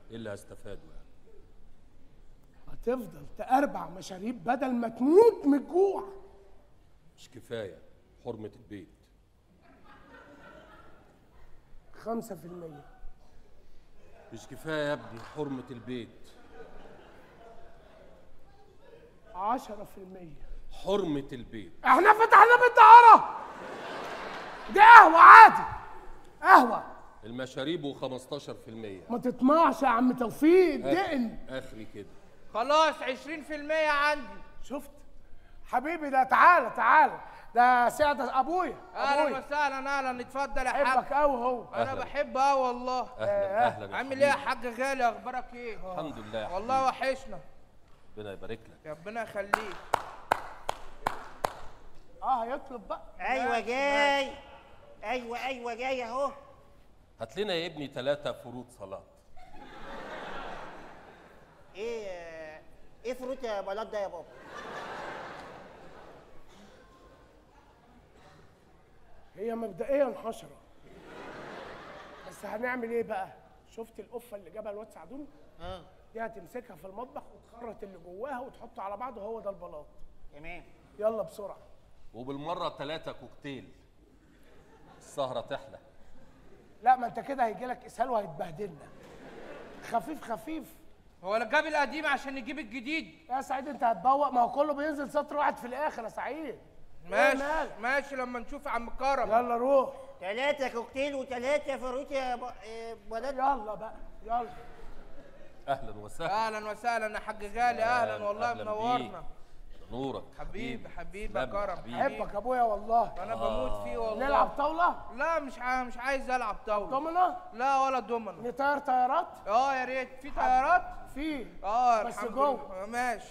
ايه اللي هستفاده يعني هتفضل تأربع مشاريب بدل ما تموت من الجوع مش كفايه حرمه البيت خمسة في المية مش كفايه يا ابني حرمه البيت عشرة في المية حرمه البيت احنا فتحنا بالدعارة دي قهوة عادي قهوة المشاريب و15% ما تطمعش يا عم توفيق دقن اخري كده خلاص 20% عندي شفت حبيبي ده تعالى تعالى ده سعد ابويا اهلا ابويا وسهلا اهلا اتفضل يا حاج بحبك قوي هو انا أهلاً. بحب اه والله اهلا اهلا يا عامل ايه يا حبيبي. حاج غالي اخبارك ايه الحمد لله يا والله وحشنا ربنا يبارك لك ربنا يخليك اه هيطلب بقى ايوه جاي ايوه ايوه جاي اهو هات لنا يا ابني ثلاثة فروض صلاة ايه آه، ايه فروت يا بلاط ده يا بابا هي مبدئيا حشرة بس هنعمل ايه بقى شفت القفة اللي جابها الواد سعدون اه دي هتمسكها في المطبخ وتخرط اللي جواها وتحطه على بعضه هو ده البلاط تمام يلا بسرعة وبالمرة ثلاثة كوكتيل السهرة تحلى لا ما انت كده هيجي لك اسهال وهيتبهدلنا خفيف خفيف هو انا جاب القديم عشان نجيب الجديد يا سعيد انت هتبوق ما هو كله بينزل سطر واحد في الاخر يا سعيد ماشي مالك؟ ماشي لما نشوف يا عم كرم يلا روح ثلاثة كوكتيل وثلاثة فروت يا ب- آه، بلاط يلا بقى يلا أهلا وسهلا اهلا وسهلا يا حاج غالي اهلا والله أهلاً منورنا بيك. نورك حبيبي حبيبي يا تسلم كرم حبيبي. احبك يا ابويا والله انا بموت فيه والله نلعب طاولة لا مش ع... مش عايز العب طاوله دومنا لا ولا دومنا نطير طيارات اه يا ريت في طيارات في اه بس الحمد جوه. لله. ماشي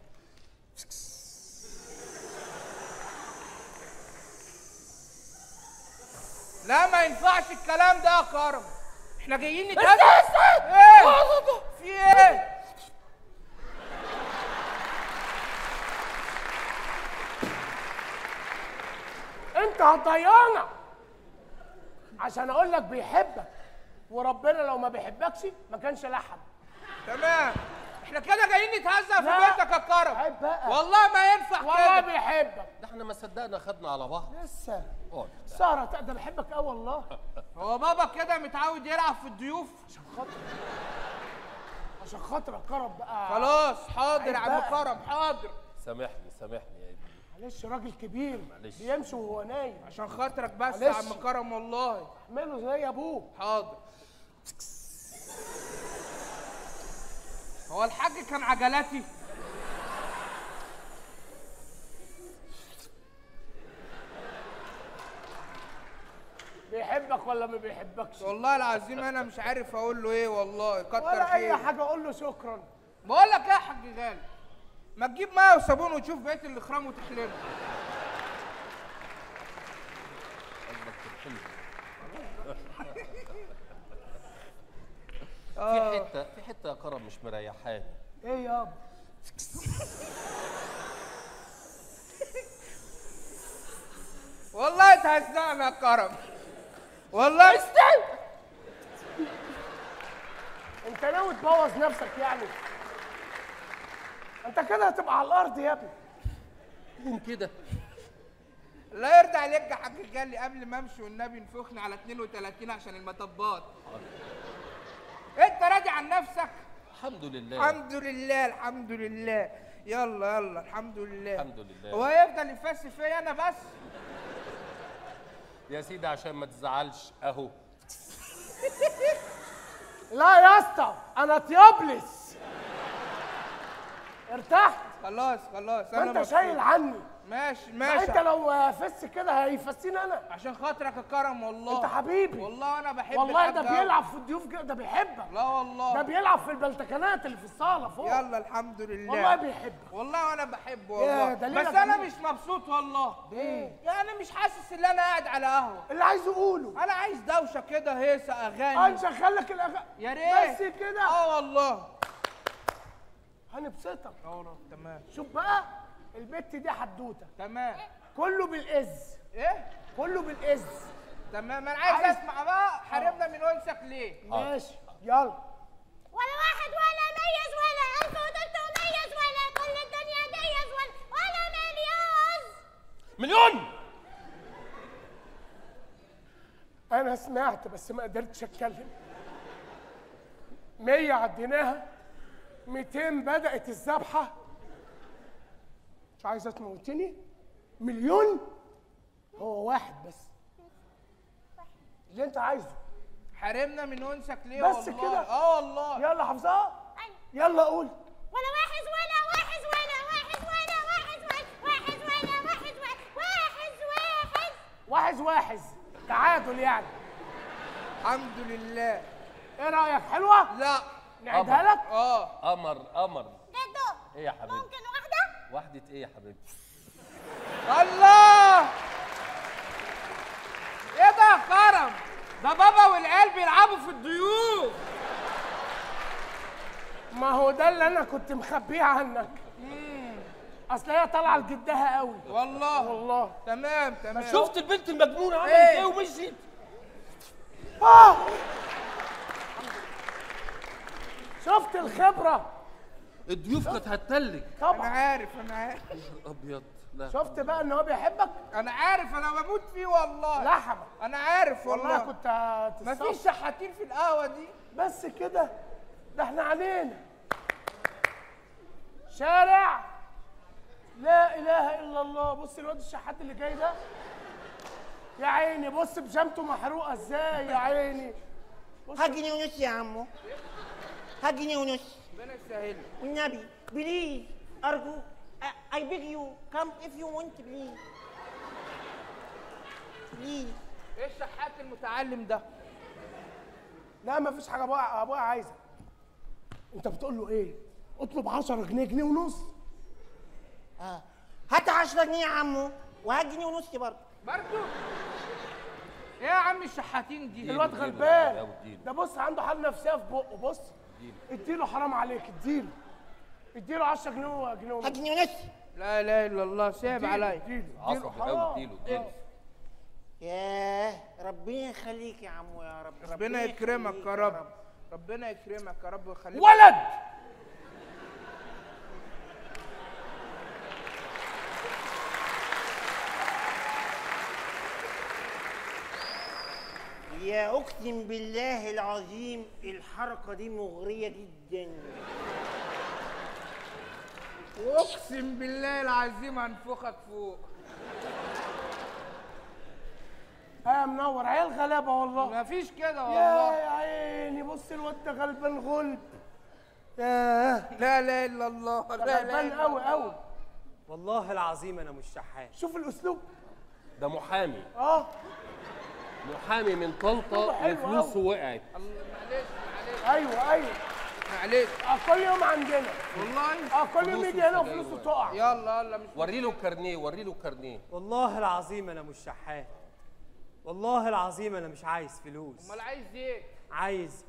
لا ما ينفعش الكلام ده يا كرم احنا جايين نتهزق ايه في ايه انت هتضيعنا عشان اقول لك بيحبك وربنا لو ما بيحبكش ما كانش لحم تمام احنا كده جايين نتهزق في لا. بيتك يا كرم عيب بقى والله ما ينفع والله كده بيحبك ده احنا ما صدقنا خدنا على بعض لسه اقعد سارة ده بحبك قوي والله هو بابا كده متعود يلعب في الضيوف عشان خاطر عشان خاطر الكرم بقى خلاص حاضر يا عيب عم بقى. كرم حاضر سامحني سامحني يا ابني معلش راجل كبير معلش. بيمشي وهو نايم عشان خاطرك بس يا معلش. عم كرم والله اعمله زي ابوه حاضر هو الحاج كان عجلاتي بيحبك ولا ما بيحبكش والله العظيم انا مش عارف اقول له ايه والله كتر ولا اي خير حاجه اقول له شكرا بقول لك ايه يا حاج غالي ما تجيب ميه وصابون وتشوف بقيه الاخرام وتحلله في حتة في حتة يا كرم مش مريحاني ايه يابا والله تهزقنا يا كرم والله استنى انت ناوي تبوظ نفسك يعني انت كده هتبقى على الارض يا ابني قوم كده لا يرضى عليك يا حاج غالي قبل ما امشي والنبي نفخني على 32 عشان المطبات انت راضي عن نفسك الحمد لله الحمد لله الحمد لله يلا يلا الحمد لله الحمد لله. هو يفضل يفس فيا انا بس يا سيدي عشان ما تزعلش اهو لا يا اسطى انا طيابلس ارتحت خلاص خلاص ما انا انت مبسوط. شايل عني ماشي ما ماشي انت لو فس كده هيفسيني انا عشان خاطرك يا كرم والله انت حبيبي والله انا بحب والله ده الحاج أوي. بيلعب في الضيوف كده ده بيحبك لا والله ده بيلعب في البلتكنات اللي في الصاله فوق يلا الحمد لله والله بيحبك والله انا بحبه يا والله دليلك بس انا مين؟ مش مبسوط والله ليه؟ يعني مش حاسس ان انا قاعد على قهوه اللي عايز اقوله انا عايز دوشه كده هيصه اغاني هنشغل لك الاغاني يا ريت بس كده اه والله هنبسطك اه تمام شوف بقى البت دي حدوته تمام كله بالاز ايه كله بالاز تمام انا عايز عايز- اسمع بقى حاربنا من انسك ليه ماشي يلا ولا مليون انا سمعت بس ما قدرتش اتكلم مية عديناها 200 بدأت الذبحة مش عايزة تموتني مليون هو واحد بس اللي انت عايزه حرمنا من انسك ليه بس والله كده؟ اه والله يلا حافظها أيوة. يلا قول ولا واحد ولا واحد ولا واحد ولا واحد واحد ولا واحد واحد واحد واحد واحد تعادل يعني الحمد لله ايه رأيك حلوة؟ لا نعيدها لك؟ اه قمر قمر جدو ايه يا حبيبي ممكن واحدة؟ وحدة ايه يا حبيبتي الله ايه ده يا كرم ده بابا والعيال بيلعبوا في الضيوف ما هو ده اللي انا كنت مخبيه عنك اصل هي طالعه لجدها قوي والله والله تمام تمام شفت البنت المجنونة عملت إيه؟ ايه ومشيت اه شفت الخبره الضيوف كانت هتتلج انا طبعا عارف انا عارف ابيض لا شفت بقى ان هو بيحبك انا عارف انا بموت فيه والله لحمه انا عارف والله والله كنت مفيش هتتصف. شحاتين في القهوه دي بس كده ده احنا علينا شارع لا اله الا الله بص الواد الشحات اللي جاي ده يا عيني بص بجامته محروقه ازاي يا عيني ها جنيه ونص يا عمو ها جنيه ونص ربنا يسهل والنبي بليز ارجو I beg you come if you want please please ايه الشحات المتعلم ده لا ما فيش حاجه ابويا ابويا عايزه انت بتقول له ايه اطلب 10 جنيه جنيه ونص اه هات 10 جنيه يا عمو وهات جنيه ونص برضه برضو ايه يا عم الشحاتين دي الواد اديله، غلبان اديله، اديله. ده بص عنده حاله نفسيه في بقه بص اديله حرام عليك اديله اديله 10 جنيه وجنيه ونص هات جنيه ونص لا اله الا الله سيب اديله، عليا اديله اديله عصبي قوي حرام اديله اديله ياه ربنا يخليك يا عمو يا رب ربنا يكرمك يخليك يا رب ربنا يكرمك يا رب ويخليك ولد يا اقسم بالله العظيم الحركه دي مغريه جدا واقسم بالله العظيم هنفخك فوق اه منور عيال غلابه والله مفيش كده يا والله يا عيني بص الواد ده غلبان غلب ياه لا اله الا الله ده لا اله غلبان الا قوي الله قوي والله العظيم انا مش شحات شوف الاسلوب ده محامي اه محامي من طنطا حلو وفلوسه أوي. وقعت الله معلش معلش ايوه ايوه معلش اه كل يوم عندنا والله اه كل يوم فلوسه يجي هنا في وفلوسه الجو. تقع يلا يلا مش وري له كارنيه وري له كارنيه والله العظيم انا مش شحات والله العظيم انا مش عايز فلوس امال عايز ايه عايز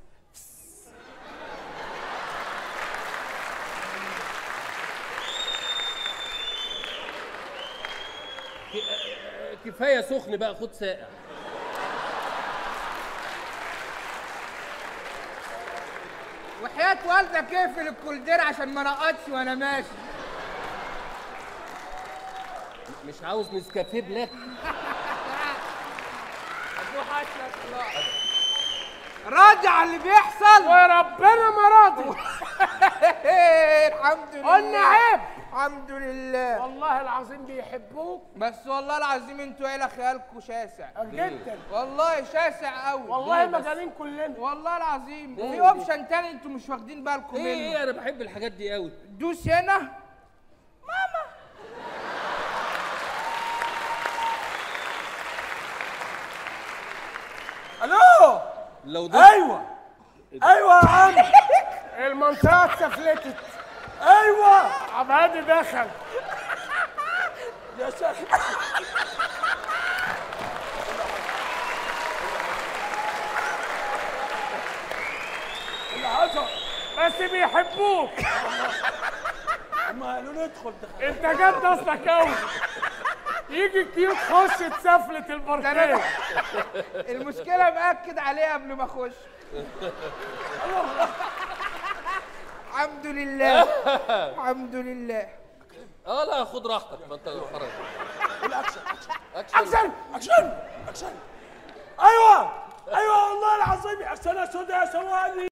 كفايه سخن بقى خد ساقع وحياة والدك اقفل الكولدير عشان ما نقطش وانا ماشي مش عاوز نسكافيه بلاك راضي على اللي بيحصل وربنا ما راضي الحمد لله قلنا عيب الحمد لله والله العظيم بيحبوك بس والله العظيم انتوا عيله خيالكم شاسع جدا والله شاسع قوي والله ليه بس؟ مجانين كلنا والله العظيم ليه؟ في اوبشن تاني انتوا مش واخدين بالكم ايه منه ايه انا بحب الحاجات دي قوي دوس هنا الو لو ده ايوه ايوه يا عم المنطقه اتسفلتت ايوه عبادي دخل يا شيخ اللي حصل بس بيحبوك ما قالوا ندخل دخل انت جد اصلك قوي يجي الكيوت خش تسفلت الباركيه المشكله باكد عليها قبل ما اخش الحمد لله الحمد لله اه لا خد راحتك ما انت خرج الاكشن العظيم يا سنة سودة يا سواني